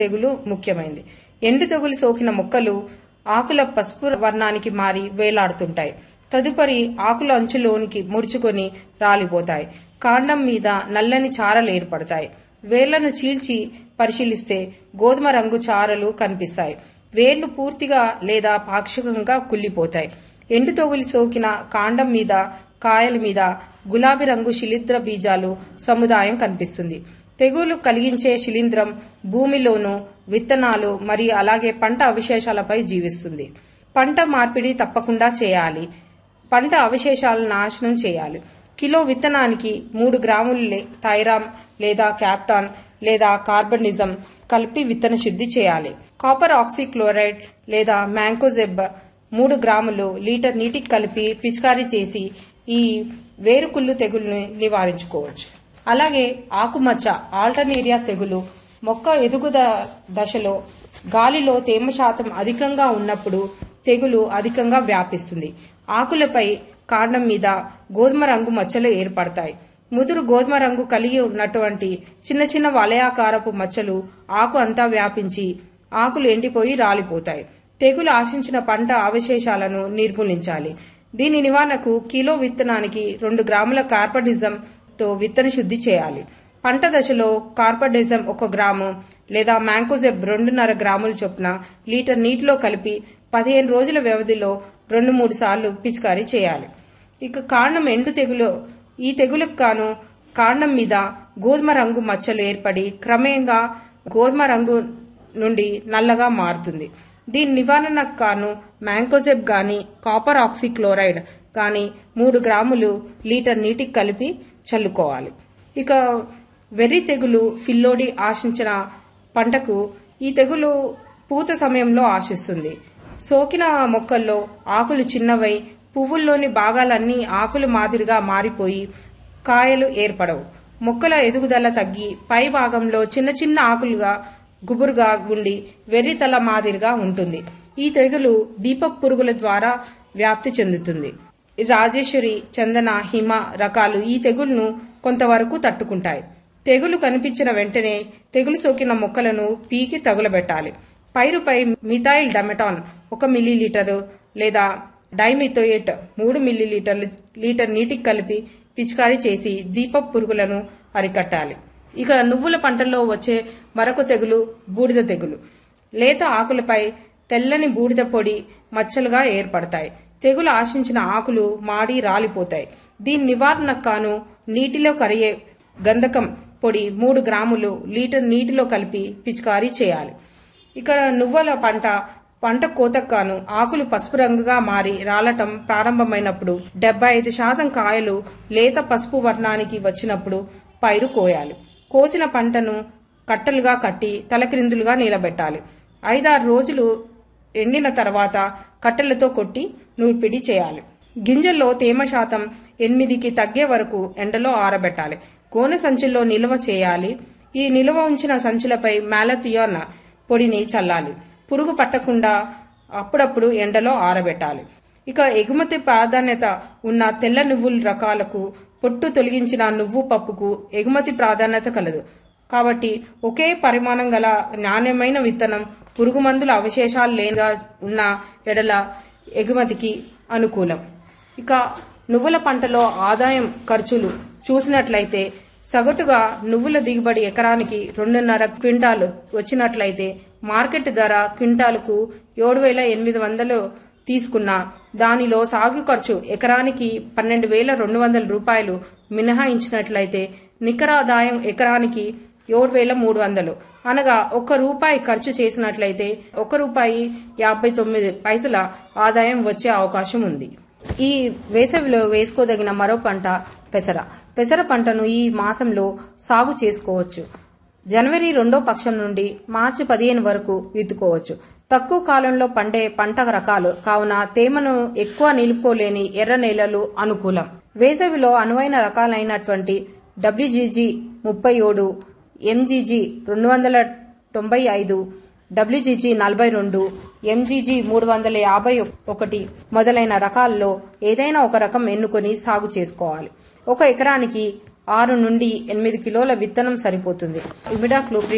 తెగులు ముఖ్యమైనది ఎండు తెగులు సోకిన మొక్కలు ఆకుల పసుపు వర్ణానికి మారి వేలాడుతుంటాయి తదుపరి ఆకుల అంచులోనికి ముడుచుకొని రాలిపోతాయి కాండం మీద నల్లని చారలు ఏర్పడతాయి వేళ్లను చీల్చి పరిశీలిస్తే గోధుమ రంగు చారలు కనిపిస్తాయి వేళ్లు పూర్తిగా లేదా పాక్షికంగా కుళ్ళిపోతాయి ఎండు తొగులి సోకిన కాండం మీద కాయల మీద గులాబీ రంగు శిలీంద్ర బీజాలు సముదాయం కనిపిస్తుంది తెగులు కలిగించే శిలీంద్రం భూమిలోను విత్తనాలు మరియు అలాగే పంట అవశేషాలపై జీవిస్తుంది పంట మార్పిడి తప్పకుండా చేయాలి పంట అవశేషాలను నాశనం చేయాలి కిలో విత్తనానికి మూడు గ్రాములు లే- థైరామ్ లేదా క్యాప్టాన్ లేదా కార్బనిజం కలిపి విత్తన శుద్ధి చేయాలి కాపర్ ఆక్సిక్లోరైడ్ లేదా మ్యాంకోజెబ్ మూడు గ్రాములు లీటర్ నీటికి కలిపి పిచికారీ చేసి ఈ వేరుకుళ్ళు తెగుల్ని నివారించుకోవచ్చు అలాగే ఆకుమచ్చ ఆల్టర్నేరియా తెగులు మొక్క ఎదుగుద దశలో గాలిలో తేమ శాతం అధికంగా ఉన్నప్పుడు తెగులు అధికంగా వ్యాపిస్తుంది ఆకులపై కాండం మీద గోధుమ రంగు మచ్చలు ఏర్పడతాయి ముదురు గోధుమ రంగు కలిగి ఉన్నటువంటి చిన్న చిన్న వలయాకారపు మచ్చలు ఆకు అంతా వ్యాపించి ఆకులు ఎండిపోయి రాలిపోతాయి తెగులు ఆశించిన పంట అవశేషాలను నిర్మూలించాలి దీని నివారణకు కిలో విత్తనానికి రెండు గ్రాముల కార్బనిజం తో విత్తన శుద్ధి చేయాలి పంట దశలో కార్బనిజం ఒక గ్రాము లేదా మ్యాంకోజెబ్ రెండున్నర గ్రాముల చొప్పున లీటర్ నీటిలో కలిపి పదిహేను రోజుల వ్యవధిలో రెండు మూడు సార్లు పిచికారీ చేయాలి ఇక కాండం ఎండు తెగులు ఈ తెగులకు గాను కాండం మీద గోధుమ రంగు మచ్చలు ఏర్పడి క్రమేణా గోధుమ రంగు నుండి నల్లగా మారుతుంది దీని నివారణకు గాను మ్యాంకోజెబ్ గాని కాపర్ ఆక్సిక్లోరైడ్ గాని మూడు గ్రాములు లీటర్ నీటికి కలిపి చల్లుకోవాలి ఇక వెర్రి తెగులు ఫిల్లోడి ఆశించిన పంటకు ఈ తెగులు పూత సమయంలో ఆశిస్తుంది సోకిన మొక్కల్లో ఆకులు చిన్నవై పువ్వుల్లోని భాగాలన్నీ ఆకులు మాదిరిగా మారిపోయి కాయలు ఏర్పడవు మొక్కల ఎదుగుదల తగ్గి పై భాగంలో చిన్న చిన్న ఆకులుగా గుబురుగా ఉండి వెర్రితల మాదిరిగా ఉంటుంది ఈ తెగులు దీపపు పురుగుల ద్వారా వ్యాప్తి చెందుతుంది రాజేశ్వరి చందన హిమ రకాలు ఈ తెగులును కొంతవరకు తట్టుకుంటాయి తెగులు కనిపించిన వెంటనే తెగులు సోకిన మొక్కలను పీకి తగులబెట్టాలి పైరుపై మిథైల్ డమెటాన్ ఒక మిల్లీలీటరు లేదా డైమిథోయేట్ మూడు మిల్లీలీటర్లు లీటర్ నీటికి కలిపి పిచికారీ చేసి దీపపు పురుగులను అరికట్టాలి ఇక నువ్వుల పంటల్లో వచ్చే మరొక తెగులు బూడిద తెగులు లేత ఆకులపై తెల్లని బూడిద పొడి మచ్చలుగా ఏర్పడతాయి తెగులు ఆశించిన ఆకులు మాడి రాలిపోతాయి దీని నివారణకు కాను నీటిలో కరిగే గంధకం పొడి మూడు గ్రాములు లీటర్ నీటిలో కలిపి పిచికారీ చేయాలి ఇక్కడ నువ్వుల పంట పంట కోతకు గాను ఆకులు పసుపు రంగుగా మారి రాలటం ప్రారంభమైనప్పుడు డెబ్బై ఐదు శాతం కాయలు లేత పసుపు వర్ణానికి వచ్చినప్పుడు పైరు కోయాలి కోసిన పంటను కట్టలుగా కట్టి తలక్రిందులుగా నిలబెట్టాలి ఐదారు రోజులు ఎండిన తర్వాత కట్టెలతో కొట్టి నూర్పిడి చేయాలి గింజల్లో తేమ శాతం ఎనిమిదికి తగ్గే వరకు ఎండలో ఆరబెట్టాలి గోనె సంచుల్లో నిల్వ చేయాలి ఈ నిల్వ ఉంచిన సంచులపై మ్యాలథియోన్ పొడిని చల్లాలి పురుగు పట్టకుండా అప్పుడప్పుడు ఎండలో ఆరబెట్టాలి ఇక ఎగుమతి ప్రాధాన్యత ఉన్న తెల్ల నువ్వుల రకాలకు పొట్టు తొలగించిన నువ్వు పప్పుకు ఎగుమతి ప్రాధాన్యత కలదు కాబట్టి ఒకే పరిమాణం గల నాణ్యమైన విత్తనం పురుగు మందుల అవశేషాలు లేనిగా ఉన్న ఎడల ఎగుమతికి అనుకూలం ఇక నువ్వుల పంటలో ఆదాయం ఖర్చులు చూసినట్లయితే సగటుగా నువ్వుల దిగుబడి ఎకరానికి రెండున్నర క్వింటాలు వచ్చినట్లయితే మార్కెట్ ధర క్వింటాలకు ఏడు వేల ఎనిమిది వందలు తీసుకున్న దానిలో సాగు ఖర్చు ఎకరానికి పన్నెండు వేల రెండు వందల రూపాయలు మినహాయించినట్లయితే నికర ఆదాయం ఎకరానికి ఏడు వేల మూడు వందలు అనగా ఒక్క రూపాయి ఖర్చు చేసినట్లయితే ఒక రూపాయి యాభై తొమ్మిది పైసల ఆదాయం వచ్చే అవకాశం ఉంది ఈ వేసవిలో వేసుకోదగిన మరో పంట పెసర పెసర పంటను ఈ మాసంలో సాగు చేసుకోవచ్చు జనవరి రెండో పక్షం నుండి మార్చి పదిహేను వరకు విత్తుకోవచ్చు తక్కువ కాలంలో పండే పంట రకాలు కావున తేమను ఎక్కువ నిలుపుకోలేని ఎర్ర నేలలు అనుకూలం వేసవిలో అనువైన రకాలైనటువంటి డబ్ల్యూజీజీ ముప్పై ఏడు ఎంజీజీ రెండు వందల తొంభై ఐదు డబ్ల్యూజీజీ నలభై రెండు ఎంజీజీ మూడు వందల యాభై ఒకటి మొదలైన రకాల్లో ఏదైనా ఒక రకం ఎన్నుకొని సాగు చేసుకోవాలి ఒక ఎకరానికి ఆరు నుండి ఎనిమిది కిలోల విత్తనం సరిపోతుంది ఇమిడాక్లోప్రిడ్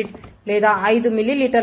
లేదా ఐదు మిల్లీలీటర్